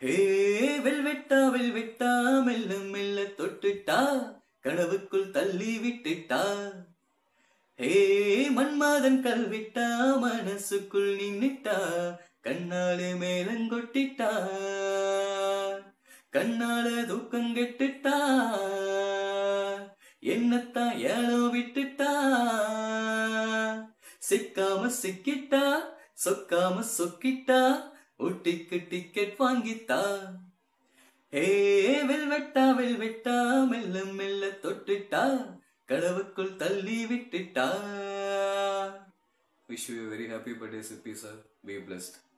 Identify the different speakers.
Speaker 1: ஹே வெல்வெட்டா வெல்வெட்டா மெல்ல மெல்ல தொட்டுட்டா கனவுக்குள் தள்ளி விட்டுட்டா ஹே மன்மாதன் கல்விட்டா மனசுக்குள் நின்னுட்டா கண்ணாலே மேலங்கொட்டிட்டா கண்ணால தூக்கம் கெட்டுட்டா என்னத்தான் ஏனோ விட்டுட்டா சிக்காம சிக்கிட்டா சொக்காம சொக்கிட்டா ஊட்டிக்கு டிக்கெட் வாங்கித்தா ஹே வெல்வெட்டா வெல்வெட்டா மெல்ல மெல்ல தொட்டுட்டா கடவுக்குள் தள்ளி விட்டுட்டா wish you very happy birthday Chippi sir பி பிளஸ்ட்